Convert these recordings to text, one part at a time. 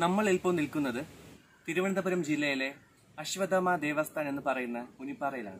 നമ്മൾ ഇപ്പോൾ നിൽക്കുന്നത് തിരുവനന്തപുരം ജില്ലയിലെ അശ്വത്ഥമ ദേവസ്ഥാൻ എന്ന് പറയുന്ന മുനിപ്പാറയിലാണ്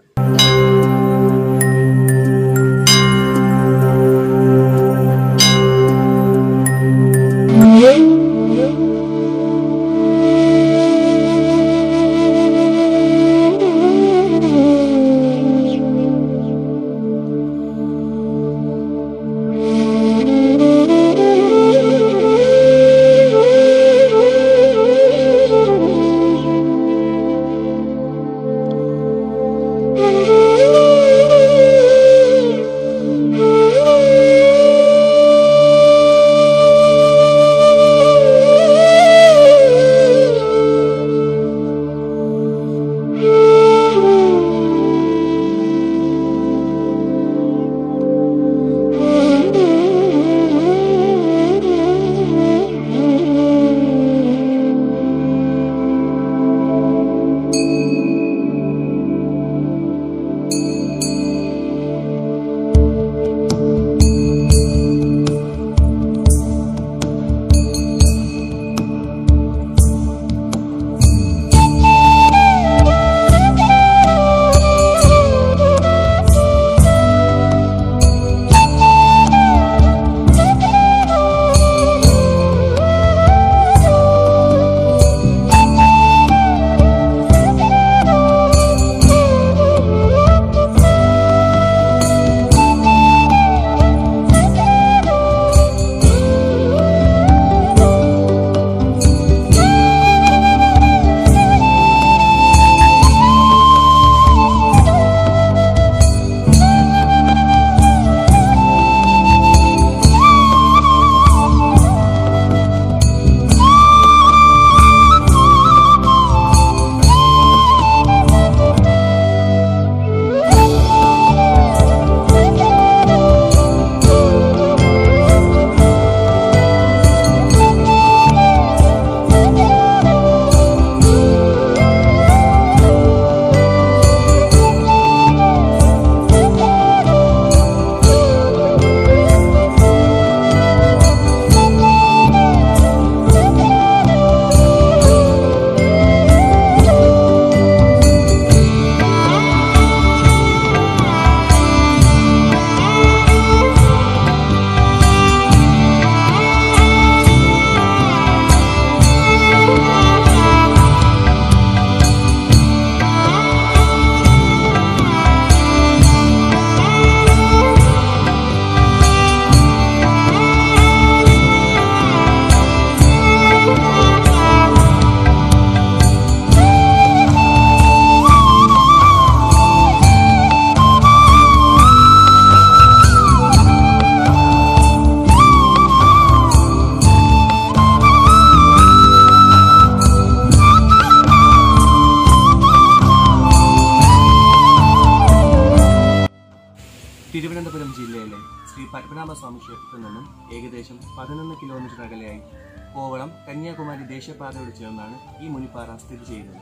തിരുവനന്തപുരം ജില്ലയിലെ ശ്രീ പത്മനാഭസ്വാമി ക്ഷേത്രത്തിൽ നിന്നും ഏകദേശം പതിനൊന്ന് കിലോമീറ്റർ അകലെയായി കോവളം കന്യാകുമാരി ദേശീയപാതയോട് ചേർന്നാണ് ഈ മുനിപ്പാറ സ്ഥിതി ചെയ്യുന്നത്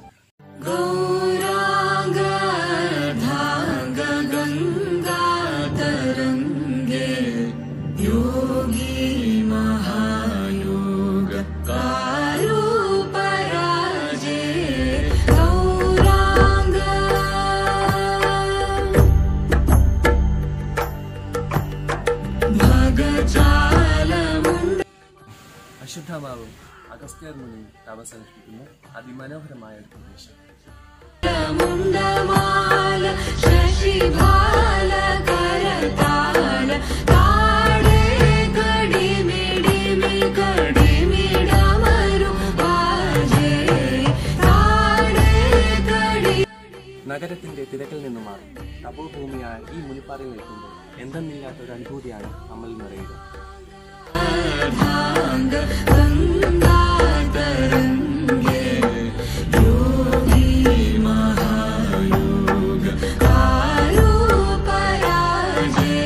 गङ्गातरङ्गे योगी महायोग कारूपराजे गौराङ्ग भगजालमुण्ड അശുദ്ധമാവും അഗസ്ത്യർ മുനി തപസനുഷ്ഠിക്കുന്ന അതിമനോഹരമായ ഒരു പ്രദേശം मुण्डमाल शशिभाल करताल ताडे कडिमिडिमि कडिमिडमरु बाजे ताडे कडि നഗരത്തിന്റെ തിരക്കിൽ നിന്നും മാറി തപോഭൂമിയായ ഈ മുനിപ്പാറയിൽ നിൽക്കുമ്പോൾ എന്തെന്നില്ലാത്ത ഒരു അനുഭൂതിയാണ് നമ്മൾ നിറയുക भाङ्ग गङ्गातरङ्गे योगी महायोग कारूपराजे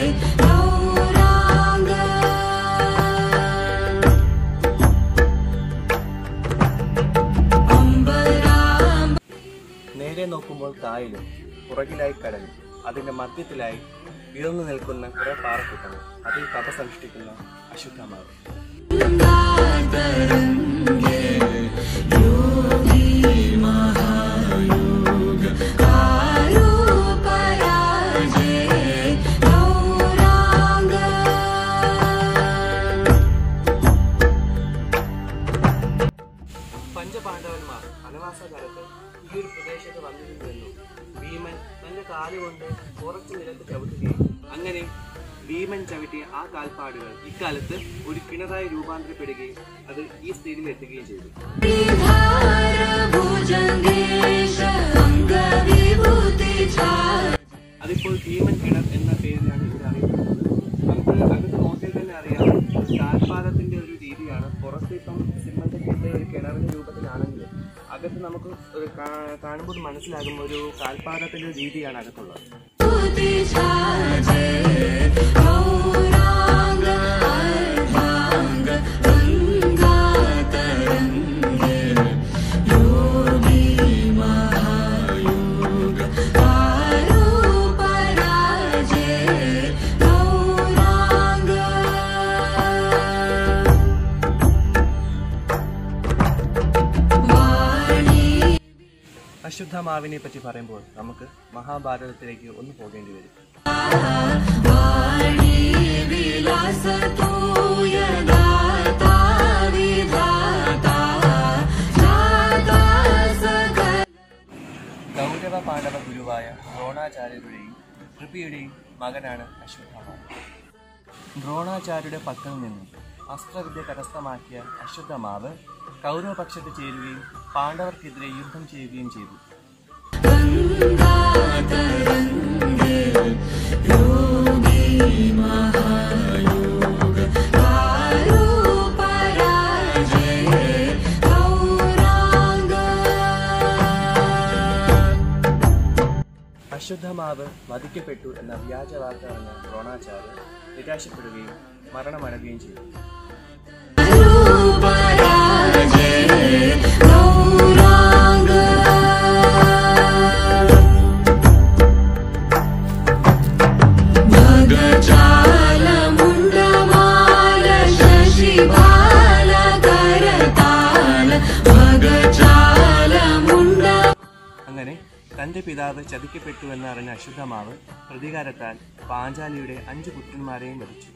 गौराङ्ग अम्बराम्ब നേരെ നോക്കുമ്പോൾ കായലും പുറകിലായി കടലും അതിന്റെ മധ്യത്തിലായി ഉയർന്നു നിൽക്കുന്ന കുറെ പാറക്കൂട്ടങ്ങൾ അതിൽ തപസനുഷ്ഠിക്കുന്ന അശുദ്ധമാവും गङ्गातरङ्गे तरङ्गे योगी महायोग कारुपराजे गौराङ्ग പഞ്ചപാണ്ഡവന്മാർ വനവാസകാലത്ത് ഈ ഒരു പ്രദേശത്ത് വന്നിരുന്നുവെന്നും ഭീമൻ തന്റെ കാലുകൊണ്ട് ഉറച്ചു നിലത്ത് ചവിട്ടുകയും അങ്ങനെ ഭീമൻ ചവിട്ടിയ ആ കാൽപ്പാടുകൾ ഇക്കാലത്ത് ഒരു കിണറായി രൂപാന്തരപ്പെടുകയും അത് ഈ സ്ഥിതിയിൽ എത്തുകയും ചെയ്തു भुजङ्गेश अङ्गविभूति അതിപ്പോൾ ഭീമൻ കിണർ എന്ന പേരിലാണ് ഇവിടെ അറിയപ്പെടുന്നത് നമുക്ക് അകത്ത് നോക്കിയാൽ തന്നെ അറിയാം ഒരു കാൽപാദത്തിന്റെ ഒരു രീതിയാണ് പുറത്ത് ഇപ്പം സിമന്റ് കിട്ട ഒരു കിണറിന്റെ രൂപത്തിലാണെങ്കിലും അകത്ത് നമുക്ക് ഒരു കാ- കാണുമ്പോൾ മനസ്സിലാകും ഒരു കാൽപാദത്തിന്റെ ഒരു രീതിയാണ് അകത്തുള്ളത് छाजे गौराङ्ग अर्धाङ्ग गङ्गातरङ्गे योगी महायोग कारुपराजे गौराङ्ग वाणी അശുദ്ധ മാവിനെ പറ്റി പറയുമ്പോൾ നമുക്ക് മഹാഭാരതത്തിലേക്ക് ഒന്ന് പോകേണ്ടി വരും वाणी विलास तू यदाता विधाता जाता सकल കൗരവ പാണ്ഡവ ഗുരുവായ ദ്രോണാചാര്യരുടെയും കൃപിയുടെയും മകനാണ് അശ്വത്ഥമാവ് ദ്രോണാചാര്യരുടെ പക്കൽ നിന്നും അസ്ത്രവിദ്യ കരസ്ഥമാക്കിയ അശ്വത്ഥമാവ് കൗരവപക്ഷത്ത് ചേരുകയും പാണ്ഡവർക്കെതിരെ യുദ്ധം ചെയ്യുകയും ചെയ്തു गङ्गातरङ्गे योगी महायोग कारुपराजे गौराङ्ग അശ്വത്ഥമാവ് വധിക്കപ്പെട്ടു എന്ന വ്യാജ വാർത്ത അറിഞ്ഞ ദ്രോണാചാര്യർ നിരാശപ്പെടുകയും മരണമടയുകയും ചെയ്തു रूपराजे गौराङ्ग भगजालमुण्डमाल शशिबाल करताल भगजालमुण्ड അങ്ങനെ തന്റെ പിതാവ് ചതിക്കപ്പെട്ടു എന്നറിഞ്ഞ അശ്വത്ഥമാവ് പ്രതികാരത്താൽ പാഞ്ചാലിയുടെ അഞ്ചു പുത്രന്മാരെയും വധിച്ചു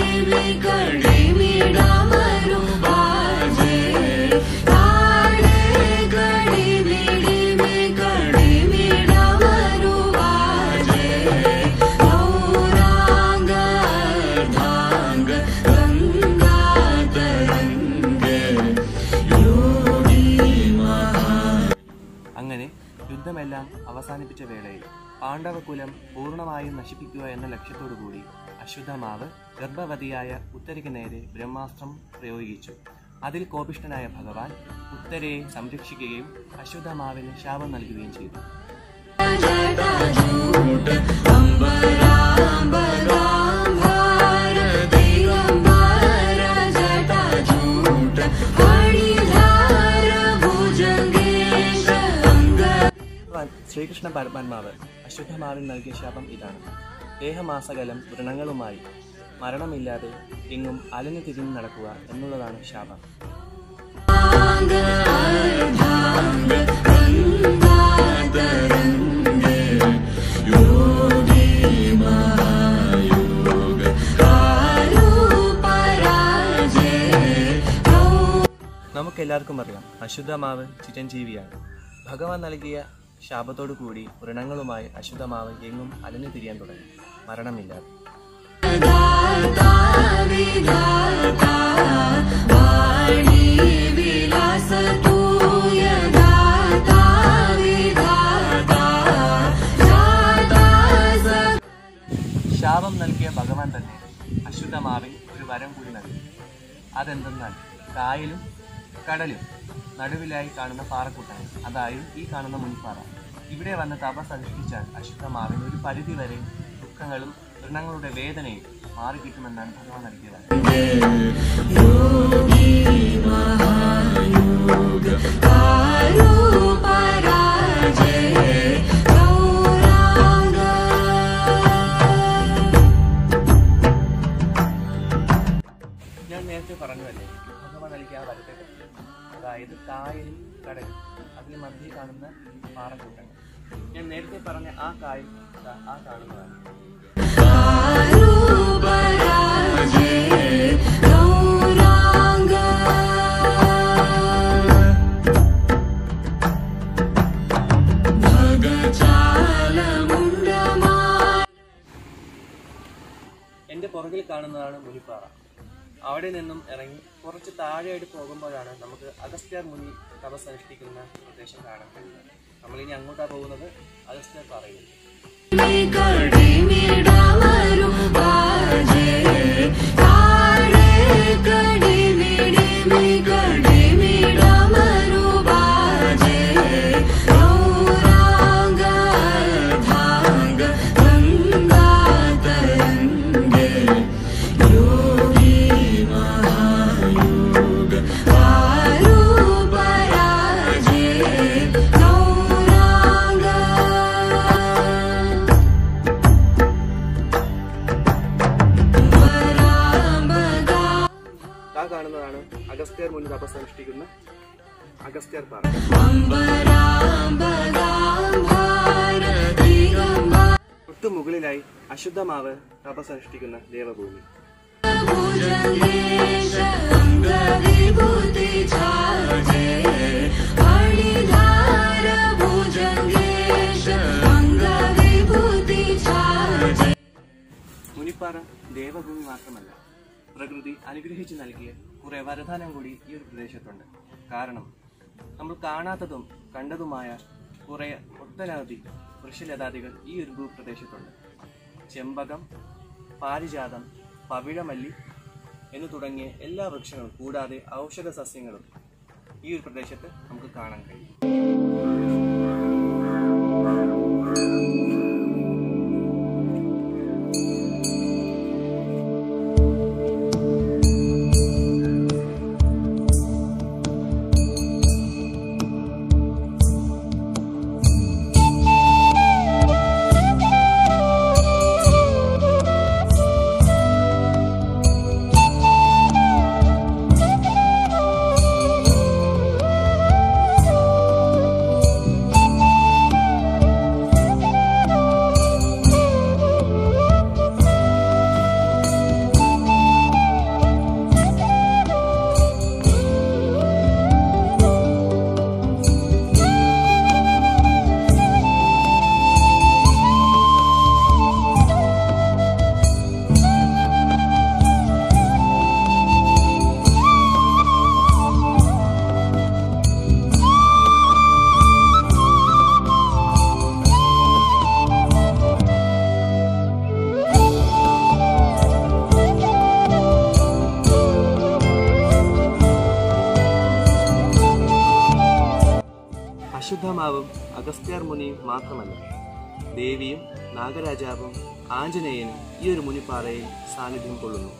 അങ്ങനെ യുദ്ധമെല്ലാം അവസാനിപ്പിച്ച വേളയിൽ പാണ്ഡവകുലം പൂർണ്ണമായും നശിപ്പിക്കുക എന്ന ലക്ഷ്യത്തോടുകൂടി അശ്വത്ഥമാവ് ഗർഭവതിയായ ഉത്തരയ്ക്ക് നേരെ ബ്രഹ്മാസ്ത്രം പ്രയോഗിച്ചു അതിൽ കോപിഷ്ഠനായ ഭഗവാൻ ഉത്തരയെ സംരക്ഷിക്കുകയും അശ്വത്ഥമാവിന് ശാപം നൽകുകയും ചെയ്തു ഭഗവാൻ ശ്രീകൃഷ്ണ പരമാത്മാവ് അശ്വത്ഥമാവിന് നൽകിയ ശാപം ഇതാണ് ദേഹമാസകലം വ്രണങ്ങളുമായി മരണമില്ലാതെ എങ്ങും അലഞ്ഞു തിരിഞ്ഞു നടക്കുക എന്നുള്ളതാണ് ശാപം നമുക്കെല്ലാവർക്കും അറിയാം അശുദ്ധമാവ് ചിരഞ്ജീവിയാണ് ഭഗവാൻ നൽകിയ ശാപത്തോടു കൂടി വ്രണങ്ങളുമായി അശുദ്ധമാവ് എങ്ങും അലഞ്ഞു തിരിയാൻ തുടങ്ങി മരണമില്ലാതെ विलास तू यदाता विधाता जाता स ശാപം നൽകിയ ഭഗവാൻ തന്നെ അശുദ്ധമാവിൻ ഒരു വരം കൂടി നൽകി അതെന്തെന്നാൽ കായലും കടലും നടുവിലായി കാണുന്ന പാറക്കൂട്ടാണ് അതായത് ഈ കാണുന്ന മുൻപാറ ഇവിടെ വന്ന് തപസ് അനുഷ്ഠിച്ചാൽ അശുദ്ധമാവിന് ഒരു പരിധി വരെ ദുഃഖങ്ങളും ഋണങ്ങളുടെ വേദനയും മാറിക്കിട്ടുമെന്നാണ് ഭഗവാൻ നൽകിയ വരം कारुपराजे गौराङ्ग ഞാൻ നേരത്തെ പറഞ്ഞതല്ലേ ഭഗവാൻ നൽകിയ ആ വരത്തെ പറ്റി കാണുന്ന പാറക്കൂട്ടങ്ങൾ ഞാൻ നേരത്തെ പറഞ്ഞ ആ കായൽ ദാ ആ കാണുന്നതാണ് കാരൂപരാജേ ഗൗരാംഗ ഭഗചാലമുണ്ടമാ എൻ്റെ പുറകിൽ കാണുന്നതാണ് മുനിപ്പാറ അവിടെ നിന്നും ഇറങ്ങി കുറച്ച് താഴെയായിട്ട് പോകുമ്പോഴാണ് നമുക്ക് അഗസ്ത്യാർ മുനി തപസ് അനുഷ്ഠിക്കുന്ന പ്രദേശം കാണാൻ കഴിയുന്നത് നമ്മളിനി അങ്ങോട്ടാണ് പോകുന്നത് അഗസ്ത്യാർ പാറയിൽ കടിമിടമരും ബാജേ താഴെ കടിമിടിമി കടിമിടമരു ബാജേ ഗൗരാംഗ ധാഗ ഗംഗാതരംഗേ യോഗി മഹായോഗ കാരൂപരാജേ ഗൗരാംഗ ആ കാണുന്നതാണ് അഗസ്ത്യാർ മുനി തപസ് അനുഷ്ഠിക്കുന്ന അഗസ്ത്യാർ പാറ തൊട്ടു മുകളിലായി അശുദ്ധമാവ് തപസ് അനുഷ്ഠിക്കുന്ന ദേവഭൂമി മുനിപ്പാറ ദേവഭൂമി മാത്രമല്ല പ്രകൃതി അനുഗ്രഹിച്ചു നൽകിയ കുറെ വരദാനം കൂടി ഈ ഒരു പ്രദേശത്തുണ്ട് കാരണം നമ്മൾ കാണാത്തതും കണ്ടതുമായ കുറെ ഒട്ടനവധി വൃക്ഷലതാദികൾ ഈ ഒരു ഭൂപ്രദേശത്തുണ്ട് ചെമ്പകം പാരിജാതം പവിഴമല്ലി എന്നു തുടങ്ങിയ എല്ലാ വൃക്ഷങ്ങളും കൂടാതെ ഔഷധ സസ്യങ്ങളും ഈ ഒരു പ്രദേശത്ത് നമുക്ക് കാണാൻ കഴിയും അശുദ്ധമാവും അഗസ്ത്യാർ മുനിയും മാത്രമല്ല ദേവിയും നാഗരാജാവും ആഞ്ജനേയനും ഈ ഒരു മുനിപ്പാറയിൽ സാന്നിധ്യം കൊള്ളുന്നു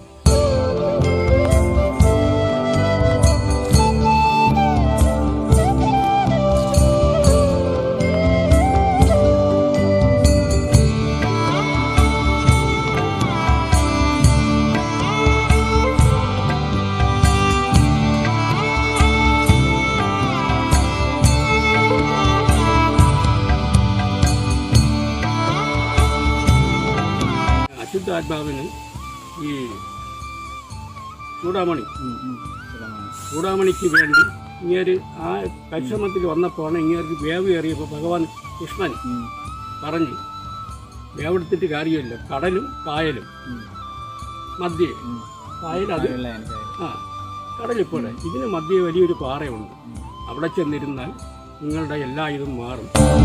അശുദ്ധാത്മാവിന് ഈ ചൂടാമണി ചൂടാമണിക്ക് വേണ്ടി ഇങ്ങേര് ആ പരിശ്രമത്തിൽ വന്നപ്പോഴാണ് ഇങ്ങേർക്ക് വേവ് ഏറിയപ്പോൾ ഭഗവാൻ കൃഷ്ണൻ പറഞ്ഞു വേവെടുത്തിട്ട് കാര്യമില്ല കടലും കായലും മധ്യേ കായൽ അത് ആ കടലിപ്പോടെ ഇതിന് മധ്യേ വലിയൊരു പാറയുണ്ട് അവിടെ ചെന്നിരുന്നാൽ നിങ്ങളുടെ എല്ലാ ഇതും മാറും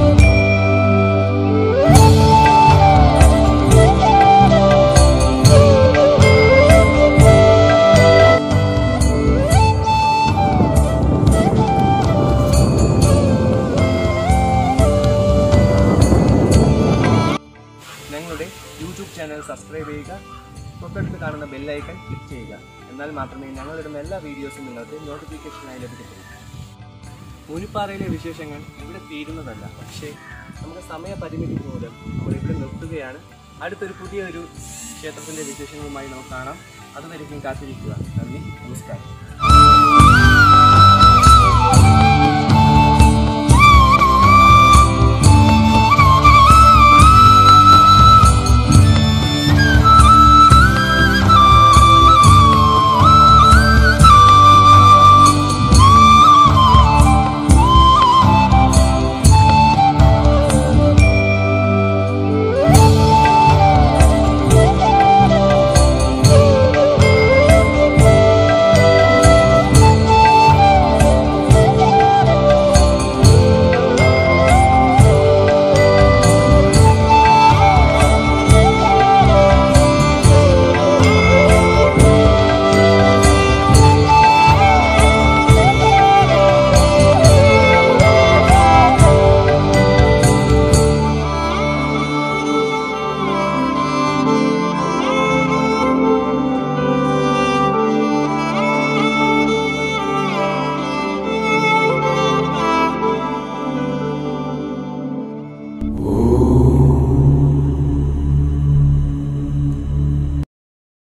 ഞങ്ങളുടെ യൂട്യൂബ് ചാനൽ സബ്സ്ക്രൈബ് ചെയ്യുക തൊട്ടടുത്ത് കാണുന്ന ബെല്ലൈക്കൺ ക്ലിക്ക് ചെയ്യുക എന്നാൽ മാത്രമേ ഞങ്ങളിടുന്ന എല്ലാ വീഡിയോസും നിങ്ങൾക്ക് നോട്ടിഫിക്കേഷനായി ലഭിക്കത്തുള്ളൂ മുനിപ്പാറയിലെ വിശേഷങ്ങൾ ഇവിടെ തീരുന്നതല്ല പക്ഷേ നമുക്ക് സമയപരിമിതി മൂലം നമ്മൾ ഇവിടെ നിർത്തുകയാണ് അടുത്തൊരു പുതിയൊരു ക്ഷേത്രത്തിന്റെ വിശേഷങ്ങളുമായി നമുക്ക് കാണാം അതുവരെയും കാത്തിരിക്കുക നന്ദി നമസ്കാരം